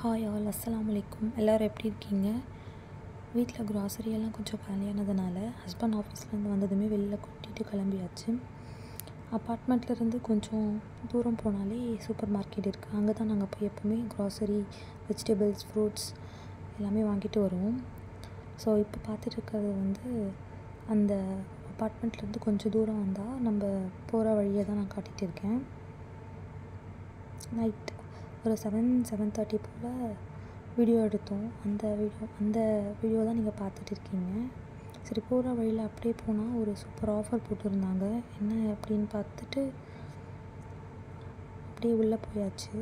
hi all அஸ்ஸலாமு அலைக்கும் எல்லோரும் எப்படி இருக்கீங்க வீட்டில் grocery எல்லாம் கொஞ்சம் காலியானதுனால ஹஸ்பண்ட் ஆஃபீஸ்லேருந்து வந்ததுமே வெளில கொட்டிட்டு கிளம்பியாச்சு அப்பார்ட்மெண்ட்லேருந்து கொஞ்சம் தூரம் போனாலே சூப்பர் மார்க்கெட் இருக்குது அங்கே தான் நாங்கள் போய் எப்போவுமே grocery வெஜிடபிள்ஸ் ஃப்ரூட்ஸ் எல்லாமே வாங்கிட்டு வருவோம் ஸோ இப்போ பார்த்துட்டு இருக்கிறது வந்து அந்த அப்பார்ட்மெண்ட்லேருந்து கொஞ்சம் தூரம் வந்தால் நம்ம போகிற வழியை தான் நான் காட்டிகிட்டு இருக்கேன் நைட் ஒரு செவன் செவன் தேர்ட்டி போல் வீடியோ எடுத்தோம் அந்த வீடியோ அந்த வீடியோ தான் நீங்கள் பார்த்துட்டு இருக்கீங்க சரி போகிற வழியில் அப்படியே போனால் ஒரு சூப்பர் ஆஃபர் போட்டிருந்தாங்க என்ன அப்படின்னு பார்த்துட்டு அப்படியே உள்ளே போயாச்சு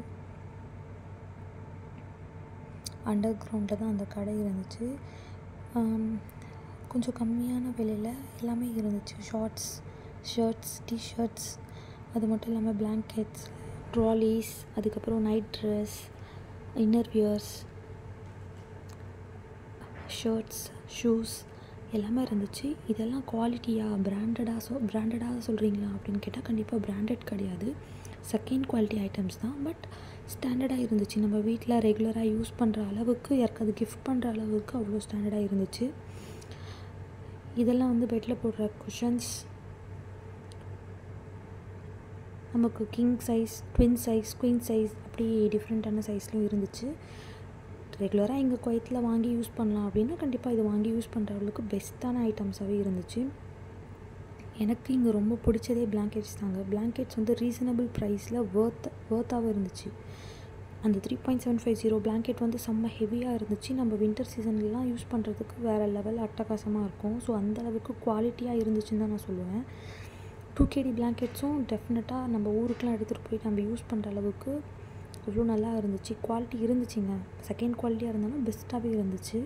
அண்டர் கிரவுண்டில் தான் அந்த கடை இருந்துச்சு ஆம், கொஞ்சம் கம்மியான விலையில் எல்லாமே இருந்துச்சு ஷார்ட்ஸ் ஷர்ட்ஸ் டிஷர்ட்ஸ் அது மட்டும் இல்லாமல் பிளாங்கெட்ஸ் ட்ராலிஸ் அதுக்கப்புறம் night dress inner wears shirts shoes எல்லாமே இருந்துச்சு இதெல்லாம் குவாலிட்டியாக பிராண்டடாக சொ பிராண்டடாக சொல்கிறீங்களா அப்படின்னு கேட்டால் கண்டிப்பாக பிராண்டட் கிடையாது செகண்ட் குவாலிட்டி ஐட்டம்ஸ் தான் பட் ஸ்டாண்டர்டாக இருந்துச்சு நம்ம வீட்டில் ரெகுலராக யூஸ் பண்ணுற அளவுக்கு யாருக்காவது கிஃப்ட் பண்ணுற அளவுக்கு அவ்வளோ ஸ்டாண்டர்டாக இருந்துச்சு இதெல்லாம் வந்து பெட்டில் போடுற குஷன்ஸ் நமக்கு king size twin size queen size அப்படி டிஃப்ரெண்ட்டான சைஸ்லையும் இருந்துச்சு ரெகுலராக இங்கே குவைத்தில் வாங்கி யூஸ் பண்ணலாம் அப்படின்னா கண்டிப்பாக இது வாங்கி யூஸ் பண்ணுறவங்களுக்கு பெஸ்ட்டான ஐட்டம்ஸாகவே இருந்துச்சு எனக்கு இங்கே ரொம்ப பிடிச்சதே பிளாங்கெட்ஸ் தாங்க பிளாங்கெட்ஸ் வந்து ரீசனபிள் ப்ரைஸில் ஒர்த் ஒர்த்தாகவும் இருந்துச்சு அந்த three point seven five zero blanket வந்து செம்ம ஹெவியாக இருந்துச்சு நம்ம வின்டர் சீசன்லலாம் யூஸ் பண்ணுறதுக்கு வேறு லெவல் அட்டகாசமாக இருக்கும் ஸோ அந்த அளவுக்கு குவாலிட்டியாக இருந்துச்சுன்னு தான் நான் சொல்லுவேன் டூ கேடி பிளாங்கெட்ஸும் டெஃபினட்டாக நம்ம ஊருக்குலாம் எடுத்துகிட்டு போய் நம்ம யூஸ் பண்ணுற அளவுக்கு அவ்வளோ நல்லா இருந்துச்சு குவாலிட்டி இருந்துச்சுங்க செகண்ட் குவாலிட்டியாக இருந்தாலும் பெஸ்ட்டாகவே இருந்துச்சு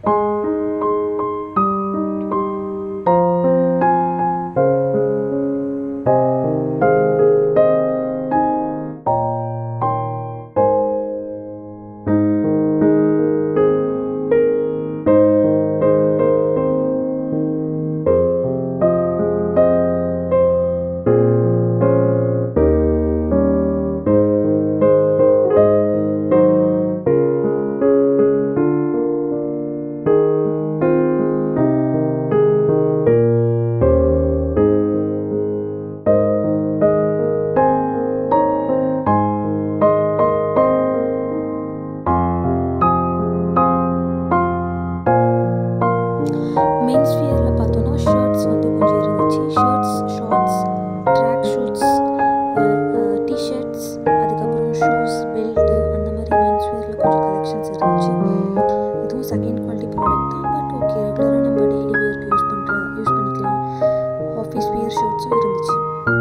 மென்ஸ் வியரில் பார்த்தோன்னா ஷர்ட்ஸ் வந்து கொஞ்சம் இருந்துச்சு shirts shorts track suits T-shirts அதுக்கப்புறம் ஷூஸ் பெல்ட்டு அந்த மாதிரி மென்ஸ் வியரில் கொஞ்சம் கலெக்ஷன்ஸ் இருந்துச்சு இதுவும் செகண்ட் குவாலிட்டி ப்ராடக்ட் தான் பட் ஓகே ரெகுலராக நம்ம டெய்லி வியர்க்கு யூஸ் பண்ணுற யூஸ் பண்ணிக்கலாம் ஆஃபீஸ் வியர் ஷர்ட்ஸும் இருந்துச்சு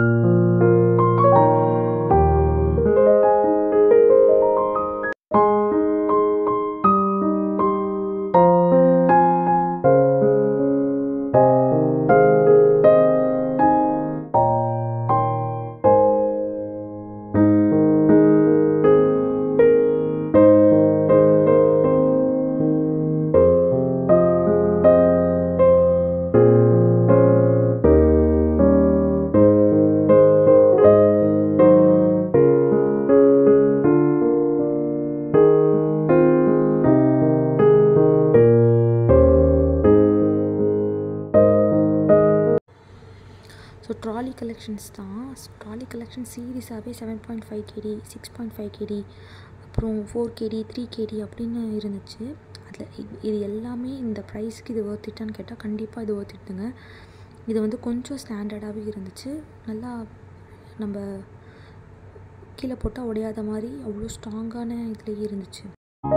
ஸோ ட்ராலி கலெக்ஷன்ஸ் தான் ட்ராலி கலெக்ஷன் சீரியஸாகவே seven point five KD six point five KD அப்புறம் ஃபோர் கேடி த்ரீ கேடி அப்படின்னு இருந்துச்சு அதில் இது எல்லாமே இந்த ப்ரைஸ்க்கு இது ஒர்த்திட்டான்னு கேட்டால் கண்டிப்பாக இது ஒர்த்திட்டுங்க இது வந்து கொஞ்சம் ஸ்டாண்டர்டாகவே இருந்துச்சு நல்லா நம்ம கீழே போட்டால் உடையாத மாதிரி அவ்வளோ ஸ்ட்ராங்கான இதுலேயே இருந்துச்சு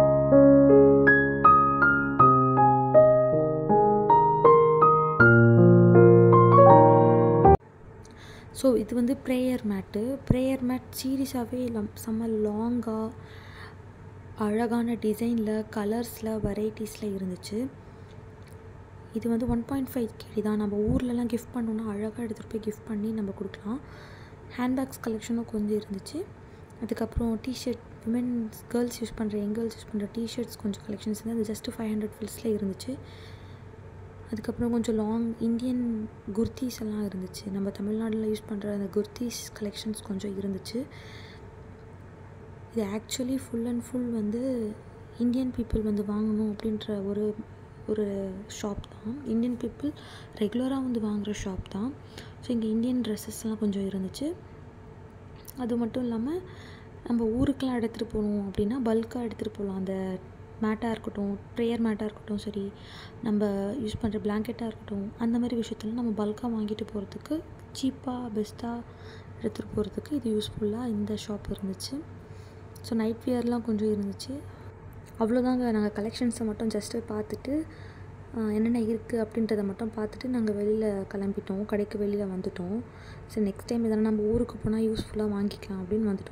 ஸோ இது வந்து ப்ரேயர் மேட்டு ப்ரேயர் மேட் சீரியஸாகவே லம் செம்ம லாங்காக அழகான டிசைனில் கலர்ஸில் வெரைட்டிஸில் இருந்துச்சு இது வந்து ஒன் பாயிண்ட் ஃபைவ் கேடி தான் நம்ம ஊர்லலாம் கிஃப்ட் பண்ணோன்னா அழகாக எடுத்துகிட்டு போய் கிஃப்ட் பண்ணி நம்ம கொடுக்கலாம் ஹேண்ட்பேக்ஸ் கலெக்ஷனும் கொஞ்சம் இருந்துச்சு அதுக்கப்புறம் டிஷர்ட் விமென்ஸ் கேர்ள்ஸ் யூஸ் பண்ணுற யங் கேர்ள்ஸ் யூஸ் பண்ணுற டிஷர்ட்ஸ் கொஞ்சம் கலெக்ஷன்ஸ் வந்து அது ஜஸ்ட் ஃபைவ் ஹண்ட்ரட் ஃபில்ஸில் இருந்துச்சு அதுக்கப்புறம் கொஞ்சம் லாங் இந்தியன் குர்தீஸ் எல்லாம் இருந்துச்சு நம்ம தமிழ்நாட்டில் யூஸ் பண்ணுற அந்த குர்தீஸ் கலெக்ஷன்ஸ் கொஞ்சம் இருந்துச்சு இது ஆக்சுவலி ஃபுல் அண்ட் ஃபுல் வந்து இந்தியன் பீப்புள் வந்து வாங்கணும் அப்படின்ற ஒரு ஒரு ஷாப் தான் இந்தியன் பீப்புள் ரெகுலராக வந்து வாங்குகிற ஷாப் தான் ஸோ இங்கே இந்தியன் ட்ரெஸ்ஸஸ்லாம் கொஞ்சம் இருந்துச்சு அது மட்டும் இல்லாமல் நம்ம ஊருக்கெலாம் எடுத்துகிட்டு போகணும் அப்படின்னா பல்காக எடுத்துகிட்டு போகலாம் அந்த மேட்டாக இருக்கட்டும் ப்ரேயர் மேட்டாக இருக்கட்டும் சரி நம்ம யூஸ் பண்ணுற பிளாங்கெட்டாக இருக்கட்டும் அந்த மாதிரி விஷயத்தில் நம்ம பல்காக வாங்கிட்டு போகிறதுக்கு சீப்பாக பெஸ்ட்டாக எடுத்துகிட்டு போகிறதுக்கு இது யூஸ்ஃபுல்லாக இந்த ஷாப் இருந்துச்சு ஸோ நைட் வியர்லாம் கொஞ்சம் இருந்துச்சு அவ்வளோதாங்க நாங்கள் கலெக்ஷன்ஸை மட்டும் ஜஸ்ட்டு பார்த்துட்டு என்னென்ன இருக்குது அப்படின்றத மட்டும் பார்த்துட்டு நாங்கள் வெளியில் கிளம்பிட்டோம் கடைக்கு வெளியில் வந்துட்டோம் சரி நெக்ஸ்ட் டைம் இதெல்லாம் நம்ம ஊருக்கு போனால் யூஸ்ஃபுல்லாக வாங்கிக்கலாம் அப்படின்னு வந்துட்டோம்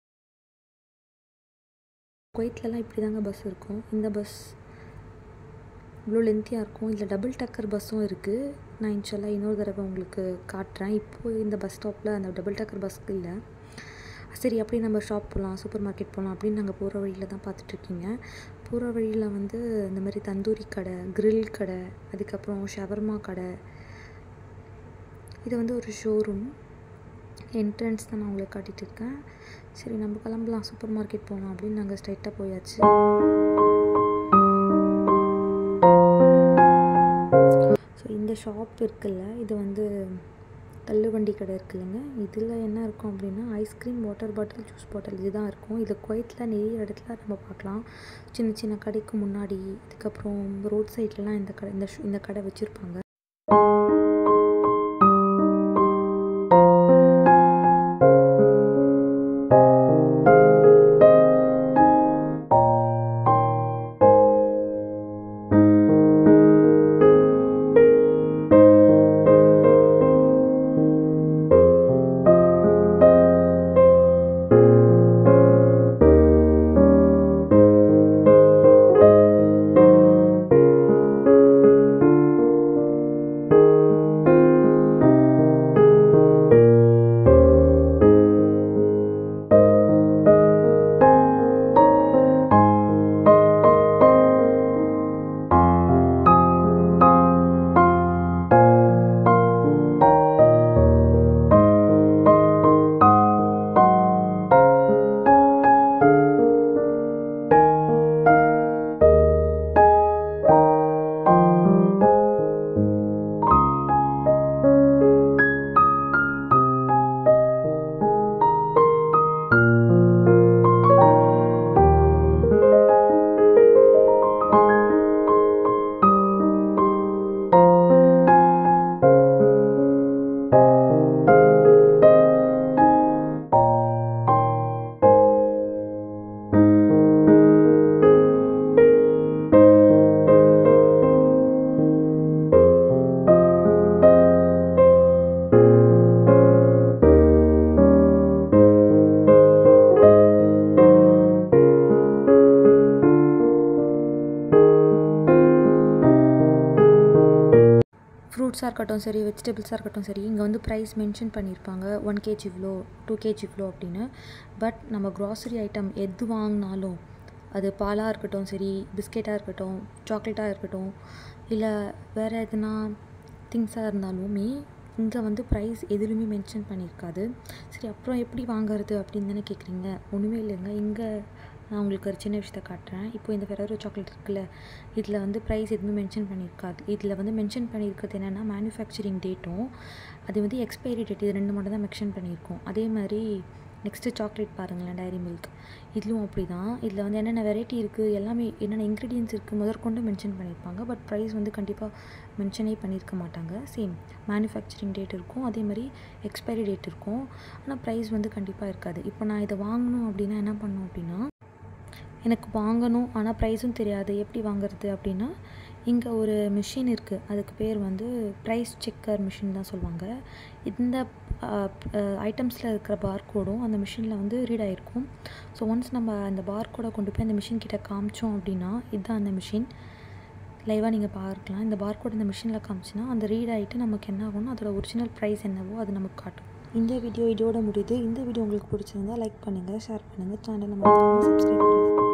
குவைட்லலாம் இப்படி தாங்க பஸ் இருக்கும் இந்த பஸ் இவ்வளோ லென்த்தியாக இருக்கும் இதில் டபுள் டக்கர் பஸ்ஸும் இருக்குது நான் இன்ஷால்லாம் இன்னொரு தடவை உங்களுக்கு காட்டுறேன் இப்போது இந்த பஸ் ஸ்டாப்பில் அந்த டபுள் டக்கர் பஸ்க்கு இல்லை சரி அப்படியே நம்ம ஷாப் போகலாம் சூப்பர் மார்க்கெட் போகலாம் அப்படின்னு நாங்கள் போகிற வழியில் தான் பார்த்துட்ருக்கீங்க போகிற வழியில் வந்து இந்த மாதிரி தந்தூரி கடை கிரில் கடை அதுக்கப்புறம் ஷவர்மா கடை இது வந்து ஒரு ஷோரூம் என்ட்ரன்ஸ் தான் நான் உங்களுக்கு காட்டிகிட்டு இருக்கேன் சரி நம்ம கிளம்பலாம் சூப்பர் மார்க்கெட் போகலாம் அப்படின்னு நாங்கள் ஸ்ட்ரைட்டாக போயாச்சு ஸோ இந்த ஷாப் இருக்குல்ல இது வந்து தள்ளுவண்டி கடை இருக்குல்லங்க இதில் என்ன இருக்கும் அப்படின்னா ice cream water bottle juice bottle இதுதான் இருக்கும் இது குவைத்தில் நிறைய இடத்துல நம்ம பார்க்கலாம் சின்ன சின்ன கடைக்கு முன்னாடி அதுக்கப்புறம் ரோட் சைட்லலாம் இந்த கடை இந்த இந்த கடை வச்சுருப்பாங்க ஃப்ரூட்ஸாக இருக்கட்டும் சரி வெஜிடபிள்ஸாக இருக்கட்டும் சரி இங்கே வந்து ப்ரைஸ் மென்ஷன் பண்ணியிருப்பாங்க ஒன் கேஜி இவ்வளோ டூ கேஜி இவ்வளோ அப்படின்னு பட் நம்ம க்ராசரி ஐட்டம் எது வாங்கினாலும் அது பாலாக இருக்கட்டும் சரி பிஸ்கெட்டாக இருக்கட்டும் சாக்லேட்டாக இருக்கட்டும் இல்லை வேறு எதுனா திங்ஸாக இருந்தாலுமே இங்கே வந்து ப்ரைஸ் எதுலையுமே மென்ஷன் பண்ணியிருக்காது சரி அப்புறம் எப்படி வாங்குறது அப்படின்னு தானே கேட்குறீங்க ஒன்றுமே இல்லைங்க இங்கே நான் உங்களுக்கு ஒரு சின்ன விஷயத்த காட்டுறேன் இப்போ இந்த ஃபெரரோ சாக்லேட் இருக்குல்ல இதில் வந்து ப்ரைஸ் எதுவுமே மென்ஷன் பண்ணியிருக்காது இதில் வந்து மென்ஷன் பண்ணியிருக்கிறது என்னென்னா மேனுஃபேக்சரிங் டேட்டும் அது வந்து எக்ஸ்பைரி டேட் இது ரெண்டு மட்டும் தான் மென்ஷன் பண்ணியிருக்கோம் அதே மாதிரி நெக்ஸ்ட்டு சாக்லேட் பாருங்களேன் டைரி மில்க் இதுவும் அப்படி தான் இதில் வந்து என்னென்ன வெரைட்டி இருக்குது எல்லாமே என்னென்ன இன்க்ரீடியன்ஸ் இருக்குது முதற்கொண்டு மென்ஷன் பண்ணியிருப்பாங்க பட் ப்ரைஸ் வந்து கண்டிப்பாக மென்ஷனே பண்ணியிருக்க மாட்டாங்க சேம் மேனுஃபேக்சரிங் டேட் இருக்கும் அதே மாதிரி எக்ஸ்பைரி டேட் இருக்கும் ஆனால் ப்ரைஸ் வந்து கண்டிப்பாக இருக்காது இப்போ நான் இதை வாங்கணும் அப்படின்னா என்ன பண்ணணும் அப்படின்னா எனக்கு வாங்கணும் ஆனால் ப்ரைஸும் தெரியாது எப்படி வாங்குறது அப்படின்னா இங்கே ஒரு மிஷின் இருக்குது அதுக்கு பேர் வந்து ப்ரைஸ் செக்கர் மிஷின் தான் சொல்லுவாங்க இந்த ஐட்டம்ஸில் இருக்கிற பார்கோடும் அந்த மிஷினில் வந்து ரீட் ஆகிருக்கும் ஸோ ஒன்ஸ் நம்ம அந்த பார்கோடை கொண்டு போய் அந்த மிஷின் கிட்ட காமிச்சோம் அப்படின்னா இதுதான் அந்த மிஷின் லைவாக நீங்கள் பார்க்கலாம் இந்த பார்கோட் இந்த மிஷினில் காமிச்சுன்னா அந்த ரீட் ஆகிட்டு நமக்கு என்ன ஆகும்னா அதோட ஒரிஜினல் ப்ரைஸ் என்னவோ அது நமக்கு காட்டும் இந்த வீடியோ இதோட முடியுது இந்த வீடியோ உங்களுக்கு பிடிச்சிருந்தா லைக் பண்ணுங்கள் ஷேர் பண்ணுங்கள் சேனலை மறக்காமல் சப்ஸ்கிரைப் பண்ணுங்கள்